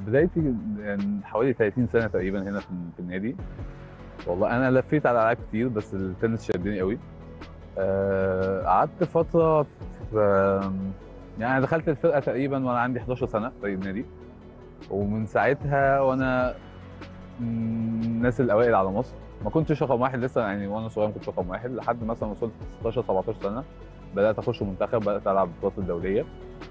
بدايتي يعني حوالي 30 سنه تقريبا هنا في في النادي والله انا لفيت على العاب كتير بس التنس شدني قوي آه، قعدت فتره في يعني أنا دخلت الفرقه تقريبا وانا عندي 11 سنه في النادي ومن ساعتها وانا من الناس الاوائل على مصر ما كنتش رقم واحد لسه يعني وانا صغير ما كنتش رقم واحد لحد مثلا وصلت 16 17 سنه بدات اخش منتخب بدات العب بطولات الدوليه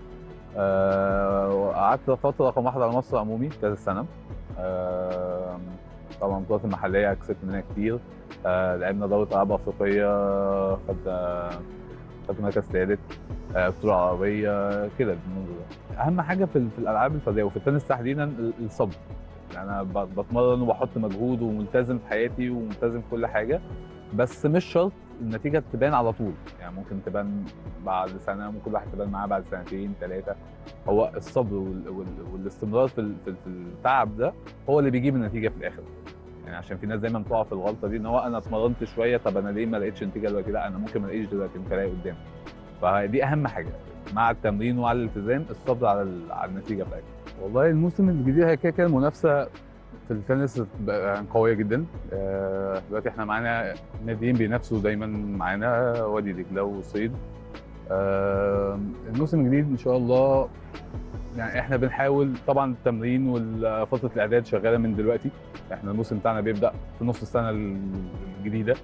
آه، وقعدت فتره رقم واحد على مصر عمومي كذا سنه آه، طبعا البطولات المحليه كسبت منها كتير آه، لعبنا دوره العاب افريقيه خدنا خدت مركز ثالث آه، بطوله عربيه كده بالمنظر ده. اهم حاجه في, في الالعاب الفرديه وفي التنس تحديدا ال- الصبر يعني انا ب- بتمرن وبحط مجهود وملتزم في حياتي وملتزم في كل حاجه بس مش شرط النتيجه تبان على طول يعني ممكن تبان بعد سنه ممكن الواحد تبان معاه بعد سنتين ثلاثه هو الصبر وال... وال... والاستمرار في ال- في ال- في التعب ده هو اللي بيجيب النتيجه في الاخر يعني عشان في ناس دايما بتقع في الغلطه دي ان هو انا اتمرنت شويه طب انا ليه ما لقيتش نتيجه دلوقتي لا انا ممكن ما الاقيش دلوقتي ممكن الاقي قدام فدي اهم حاجه مع التمرين وعلى الالتزام الصبر على ال- على النتيجه بتاعتك والله الموسم الجديد هي كده كده المنافسه في التنس بقى قويه جدا آه، دلوقتي احنا معانا ناديين بينافسوا دايما معانا وادي دجله وصيد آه، الموسم الجديد ان شاء الله يعني احنا بنحاول طبعا التمرين وفتره الاعداد شغاله من دلوقتي احنا الموسم بتاعنا بيبدا في نص السنه الجديده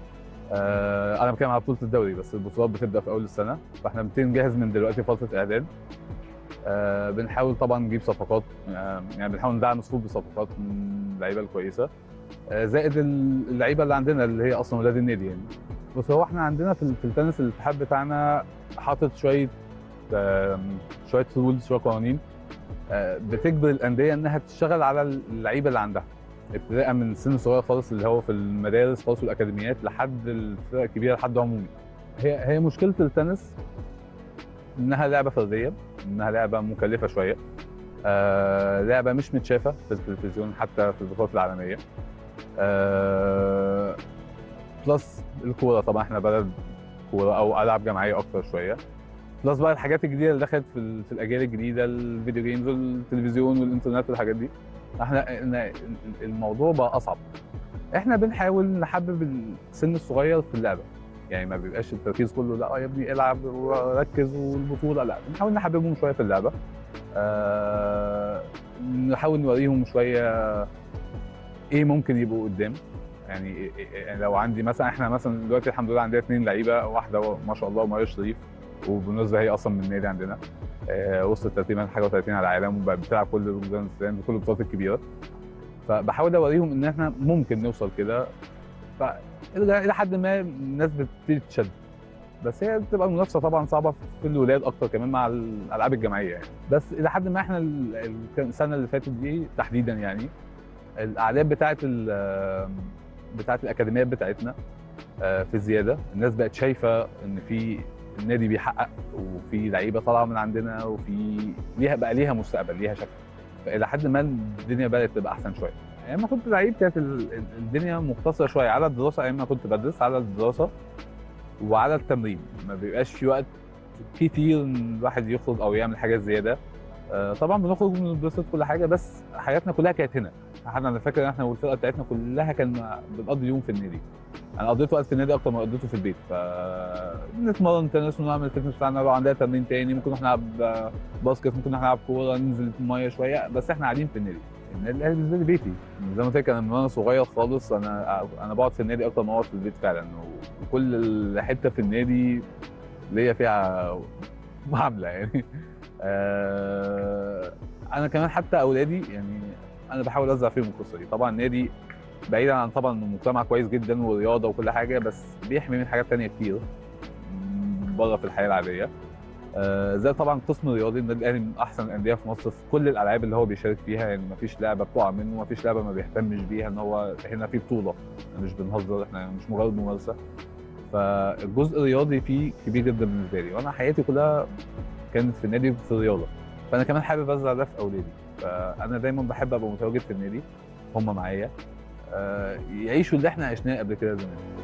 آه، انا بتكلم على بطوله الدوري بس البطولات بتبدا في اول السنه فاحنا بنجهز من دلوقتي فتره اعداد آه، بنحاول طبعا نجيب صفقات آه، يعني بنحاول ندعم الصفوف بصفقات من اللعيبه الكويسه آه، زائد اللعيبه اللي عندنا اللي هي اصلا ولاد النادي يعني بس هو احنا عندنا في في التنس الاتحاد بتاعنا حاطط شويه آم، شويه رولز شويه قوانين آه، بتجبر الانديه انها تشتغل على اللعيبه اللي عندها ابتداء من السن الصغير خالص اللي هو في المدارس خالص والاكاديميات لحد الفرق الكبيره لحد عمومي هي هي مشكله التنس انها لعبه فرديه انها لعبه مكلفه شويه آه لعبه مش متشافه في التلفزيون حتى في البطولات العالميه آه بلس الكوره طبعا احنا بلد كوره او العاب جماعيه اكتر شويه بلس بقى الحاجات الجديده اللي دخلت في, ال- في الاجيال الجديده الفيديو جيمز والتلفزيون والانترنت والحاجات دي احنا إن- الموضوع بقى اصعب احنا بنحاول نحبب السن الصغير في اللعبه يعني ما بيبقاش التركيز كله لا يا ابني العب وركز والبطوله لا بنحاول نحببهم شويه في اللعبه آه نحاول نوريهم شويه ايه ممكن يبقوا قدام يعني إيه- إيه- لو عندي مثلا احنا مثلا دلوقتي الحمد لله عندنا اثنين لعيبه واحده ما شاء الله وماريا شريف وبالمناسبه هي اصلا من النادي عندنا آه وصلت تقريبا حاجه و30 على العالم وبقت بتلعب كل جراند سلام كل البطولات الكبيره فبحاول اوريهم ان احنا ممكن نوصل كده فالى إلى حد ما الناس بتبتدي تشد بس هي بتبقى المنافسه طبعا صعبه في الولاد اكتر كمان مع الالعاب الجماعيه يعني بس الى حد ما احنا ال- ال- السنه اللي فاتت دي تحديدا يعني الاعداد بتاعه ال- بتاعه الاكاديميات بتاعتنا آه، في زياده الناس بقت شايفه ان في النادي بيحقق وفي لعيبه طالعه من عندنا وفي ليها بقى ليها مستقبل ليها شكل فالى حد ما الدنيا بدات تبقى احسن شويه ايام ما كنت لعيب كانت ال- ال- الدنيا مقتصره شويه على الدراسه ايام ما كنت بدرس على الدراسه وعلى التمرين ما بيبقاش في وقت كتير ان الواحد يخرج او يعمل حاجات زياده آه، طبعا بنخرج بنتبسط كل حاجه بس حياتنا كلها كانت هنا احنا انا فاكر ان احنا والفرقه بتاعتنا كلها كان بنقضي يوم في النادي انا قضيت وقت في النادي اكتر ما قضيته في البيت ف نتمرن تنس ونعمل الفتنس بتاعنا لو عندنا تمرين تاني ممكن نروح نلعب آه، باسكت ممكن نروح نلعب كوره ننزل في الميه شويه بس احنا قاعدين في النادي النادي الاهلي بالنسبه لي بيتي زي ما قلت لك انا من وانا صغير خالص انا انا بقعد في النادي اكتر ما اقعد في البيت فعلا وكل حته في النادي ليا فيها معامله يعني آه، انا كمان حتى اولادي يعني انا بحاول ازرع فيهم القصه دي طبعا النادي بعيدا عن طبعا إنه مجتمع كويس جدا ورياضه وكل حاجه بس بيحمي من حاجات تانية كتير م، بره في الحياه العاديه آه، زي طبعا القسم الرياضي النادي الاهلي من احسن الانديه في مصر في كل الالعاب اللي هو بيشارك فيها يعني ما فيش لعبه بتقع منه ما فيش لعبه ما بيهتمش بيها ان هو هنا في بطوله إحنا مش بنهزر احنا مش مجرد ممارسه فالجزء الرياضي فيه كبير جدا بالنسبه لي وانا حياتي كلها كانت في النادي في الرياضه فانا كمان حابب ازرع ده في اولادي فانا دايما بحب ابقى متواجد في النادي هم معايا آه، يعيشوا اللي احنا عشناه قبل كده زمان